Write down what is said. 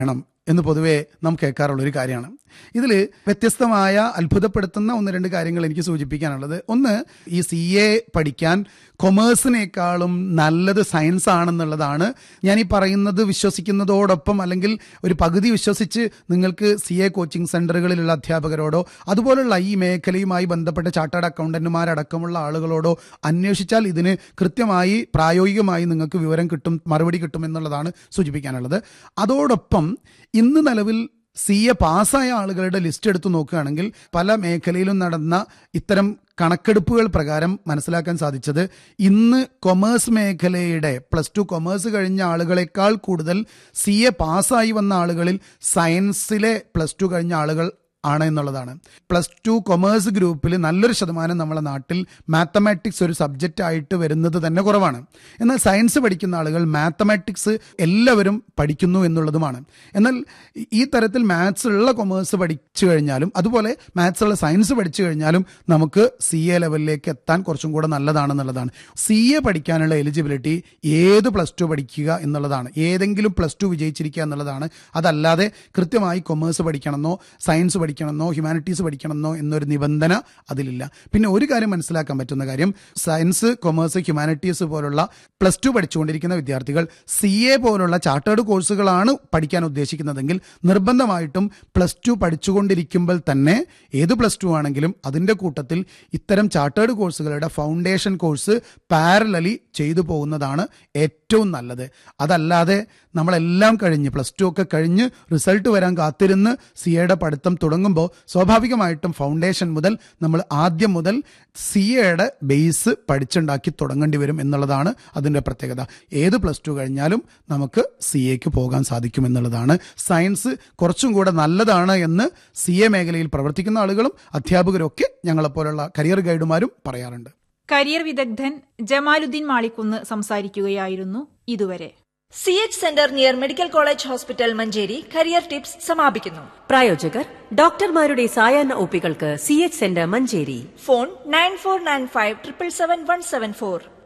വേണം എന്ന് പൊതുവേ നാം കേൾക്കാറുള്ള ഒരു കാര്യമാണ് ഇതിൽ വ്യത്യസ്തമായ അത്ഭുതപ്പെടുത്തുന്ന ഒന്ന് രണ്ട് കാര്യങ്ങൾ എനിക്ക് സൂചിപ്പിക്കാനുള്ളത് ഒന്ന് ഈ സി എ പഠിക്കാൻ കൊമേഴ്സിനേക്കാളും നല്ലത് സയൻസ് ആണെന്നുള്ളതാണ് ഞാൻ ഈ പറയുന്നത് വിശ്വസിക്കുന്നതോടൊപ്പം അല്ലെങ്കിൽ ഒരു പകുതി വിശ്വസിച്ച് നിങ്ങൾക്ക് സി എ കോച്ചിങ് സെന്ററുകളിലുള്ള അധ്യാപകരോടോ അതുപോലുള്ള ഈ മേഖലയുമായി ബന്ധപ്പെട്ട ചാർട്ടേഡ് അക്കൗണ്ടന്റുമാരടക്കമുള്ള ആളുകളോടോ അന്വേഷിച്ചാൽ ഇതിന് കൃത്യമായി പ്രായോഗികമായി നിങ്ങൾക്ക് വിവരം കിട്ടും മറുപടി കിട്ടും എന്നുള്ളതാണ് സൂചിപ്പിക്കാനുള്ളത് അതോടൊപ്പം ഇന്ന് നിലവിൽ സി എ പാസ്സായ ആളുകളുടെ ലിസ്റ്റ് എടുത്തു നോക്കുകയാണെങ്കിൽ പല മേഖലയിലും നടന്ന ഇത്തരം കണക്കെടുപ്പുകൾ പ്രകാരം മനസ്സിലാക്കാൻ സാധിച്ചത് ഇന്ന് കൊമേഴ്സ് മേഖലയുടെ പ്ലസ് ടു കൊമേഴ്സ് കഴിഞ്ഞ ആളുകളെക്കാൾ കൂടുതൽ സി എ പാസ്സായി വന്ന ആളുകളിൽ സയൻസിലെ പ്ലസ് ടു കഴിഞ്ഞ ആളുകൾ ആണ് എന്നുള്ളതാണ് പ്ലസ് ടു കൊമേഴ്സ് ഗ്രൂപ്പിൽ നല്ലൊരു ശതമാനം നമ്മളെ നാട്ടിൽ മാത്തമാറ്റിക്സ് ഒരു സബ്ജക്റ്റ് ആയിട്ട് വരുന്നത് തന്നെ കുറവാണ് എന്നാൽ സയൻസ് പഠിക്കുന്ന ആളുകൾ മാത്തമാറ്റിക്സ് എല്ലാവരും പഠിക്കുന്നു എന്നുള്ളതുമാണ് എന്നാൽ ഈ തരത്തിൽ മാത്സ് ഉള്ള കൊമേഴ്സ് പഠിച്ചു കഴിഞ്ഞാലും അതുപോലെ മാത്സ് ഉള്ള സയൻസ് പഠിച്ചു കഴിഞ്ഞാലും നമുക്ക് സി എ ലെവലിലേക്ക് എത്താൻ കുറച്ചും കൂടെ നല്ലതാണെന്നുള്ളതാണ് സി എ പഠിക്കാനുള്ള എലിജിബിലിറ്റി ഏത് പ്ലസ് ടു പഠിക്കുക എന്നുള്ളതാണ് ഏതെങ്കിലും പ്ലസ് ടു വിജയിച്ചിരിക്കുക എന്നുള്ളതാണ് അതല്ലാതെ കൃത്യമായി കൊമേഴ്സ് പഠിക്കണമെന്നോ സയൻസ് പഠിക്കണമെന്നോ ഹ്യൂമാനിറ്റീസ് പഠിക്കണമെന്നോ എന്നൊരു നിബന്ധന അതിലില്ല പിന്നെ ഒരു കാര്യം മനസ്സിലാക്കാൻ പറ്റുന്ന കാര്യം സയൻസ് കൊമേഴ്സ് ഹ്യൂമാനിറ്റീസ് പോലുള്ള പ്ലസ് ടു പഠിച്ചുകൊണ്ടിരിക്കുന്ന വിദ്യാർത്ഥികൾ സി എ പോലുള്ള ചാർട്ടേഡ് കോഴ്സുകളാണ് പഠിക്കാൻ ഉദ്ദേശിക്കുന്നതെങ്കിൽ നിർബന്ധമായിട്ടും പ്ലസ് ടു പഠിച്ചുകൊണ്ടിരിക്കുമ്പോൾ തന്നെ ഏത് പ്ലസ് ടു ആണെങ്കിലും അതിൻ്റെ കൂട്ടത്തിൽ ഇത്തരം ചാർട്ടേഡ് കോഴ്സുകളുടെ ഫൗണ്ടേഷൻ കോഴ്സ് പാരലലി ചെയ്തു പോകുന്നതാണ് ഏറ്റവും നല്ലത് അതല്ലാതെ നമ്മളെല്ലാം കഴിഞ്ഞ് പ്ലസ് ടു ഒക്കെ കഴിഞ്ഞ് റിസൾട്ട് വരാൻ കാത്തിരുന്ന് സി എയുടെ പഠിത്തം തുടങ്ങുമ്പോൾ സ്വാഭാവികമായിട്ടും ഫൗണ്ടേഷൻ മുതൽ നമ്മൾ ആദ്യം മുതൽ സി എയുടെ ബേസ് പഠിച്ചുണ്ടാക്കി തുടങ്ങേണ്ടി വരും എന്നുള്ളതാണ് അതിൻ്റെ പ്രത്യേകത ഏത് പ്ലസ് ടു കഴിഞ്ഞാലും നമുക്ക് സി എക്ക് പോകാൻ സാധിക്കും എന്നുള്ളതാണ് സയൻസ് കുറച്ചും കൂടെ നല്ലതാണ് എന്ന് സി എ മേഖലയിൽ പ്രവർത്തിക്കുന്ന ആളുകളും അധ്യാപകരും ഒക്കെ ഞങ്ങളെപ്പോലുള്ള കരിയർ ഗൈഡുമാരും പറയാറുണ്ട് കരിയർ വിദഗ്ധൻ ജമാലുദ്ദീൻ മാളിക്കുന്ന് സംസാരിക്കുകയായിരുന്നു ഇതുവരെ C H centre near medical college hospital Manjeri career tips സമാപിക്കുന്നു പ്രായോജകർ ഡോക്ടർമാരുടെ സായാഹ്ന ഒപ്പികൾക്ക് C H centre Manjeri phone nine four nine five triple seven one seven four